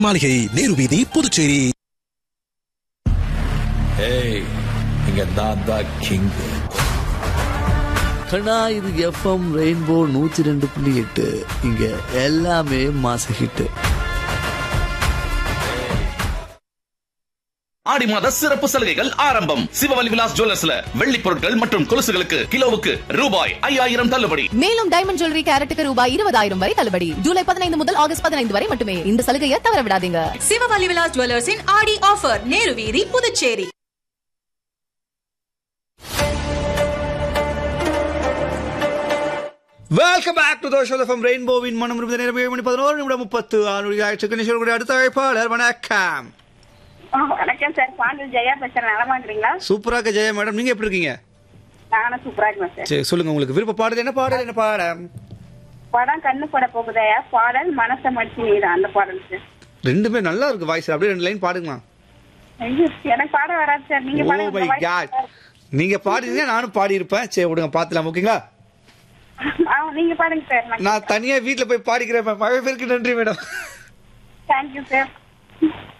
மாளிகை நேரு வீதி புதுச்சேரி ஏய் இங்க நான் தான் கிங் கண்ணா இது எஃப்எம் ரெயின்போ நூத்தி ரெண்டு புள்ளி எட்டு இங்க எல்லாமே மாச ஹிட் ஆடி மாத சிறப்பு சலுகைகள் ஆரம்பம் சிவவலி விலாஸ் ஜுவல்லர்ஸ்ல வெள்ளி பொருட்கள் மற்றும் கொலுசுகளுக்கு கிலோவுக்கு ரூபாய் ஐயாயிரம் தள்ளுபடி மேலும் டைமண்ட் ஜுவல்லரி கேரட்டுக்கு ரூபாய் இருபதாயிரம் வரை தள்ளுபடி ஜூலை பதினைந்து முதல் ஆகஸ்ட் பதினைந்து வரை மட்டுமே இந்த சலுகையை தவற விடாதீங்க சிவவலி விலாஸ் ஜுவல்லர்ஸின் ஆடி ஆஃபர் நேரு வீதி Puducherry welcome back to the show from ரெயின்போவின் மனம் இருந்த நேரம் ஏழு மணி பதினோரு நிமிடம் முப்பத்து ஆறு ஆயிடுச்சு அடுத்த அழைப்பாளர் வணக்கம் ஆ, வணக்கம் சார் பாண்டல் ஜெயா பேசுறேன் நலமா இருக்கிறீங்களா சூப்பராக ஜெயா மேடம் நீங்க எப்படி இருக்கீங்க நானும் சூப்பரா இருக்கேன் சார் சரி சொல்லுங்க உங்களுக்கு விருப்ப பாடல் என்ன பாடல் என்ன பாடம் படம் கண்ணு பட போகுதையா பாடல் மனசை மடிச்சு நீதான் அந்த பாடல் சார் ரெண்டுமே நல்லா இருக்கு வாய்ஸ் அப்படியே ரெண்டு லைன் பாடுங்களா ஐயோ, எனக்கு பாட வராது சார் நீங்க ஓ பாடுங்க மை உங்க voice காட் நல்லா இருக்கு. நீங்க பாடிங்க நானும் பாடி இருப்பேன் சரி விடுங்க பாத்துலாம் ஓகேங்களா ஆ, நீங்க பாடுங்க சார் நான் தனியா வீட்ல போய் பாடிக்கிறேன் மழை பேருக்கு நன்றி மேடம் தேங்க்யூ சார்